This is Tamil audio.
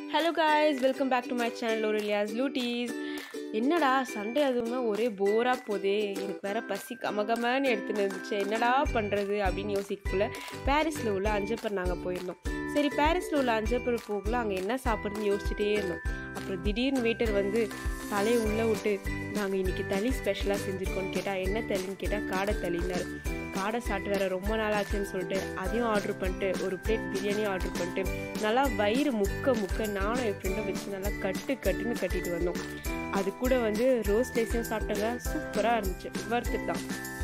hello guys welcome back to my channel ஒரு இல்லையாஸ் லூட்டீஸ் என்னடா சண்டே அதுவுமே ஒரே போராக போதே எனக்கு வேற பசி கமகமன்னு எடுத்துன்னு இருந்துச்சு என்னடா பண்ணுறது அப்படின்னு யோசிக்கக்குள்ள பாரிஸில் உள்ள அஞ்சப்பர் நாங்கள் போயிருந்தோம் சரி பாரிஸில் உள்ள அஞ்சப்பர் போகல அங்கே என்ன சாப்பிட்றதுன்னு யோசிச்சுட்டே இருந்தோம் அப்புறம் திடீர்னு வெயிட்டர் வந்து தலையை உள்ளே விட்டு நாங்கள் இன்னைக்கு தளி ஸ்பெஷலாக செஞ்சுருக்கோம்னு கேட்டால் என்ன தளின்னு கேட்டால் காடை தளின்னாரு காடை சாப்பிட்டு வேற ரொம்ப நாள் ஆச்சுன்னு சொல்லிட்டு அதையும் ஆர்டர் பண்ணிட்டு ஒரு பிளேட் பிரியாணி ஆர்டர் பண்ணிட்டு நல்லா வயிறு முக்க முக்க நானும் என் ஃப்ரெண்டும் வச்சு நல்லா கட்டு கட்டுன்னு கட்டிட்டு வந்தோம் அது கூட வந்து ரோஸ் ரைஸையும் சாப்பிட்டாங்க சூப்பராக இருந்துச்சு வறுத்து தான்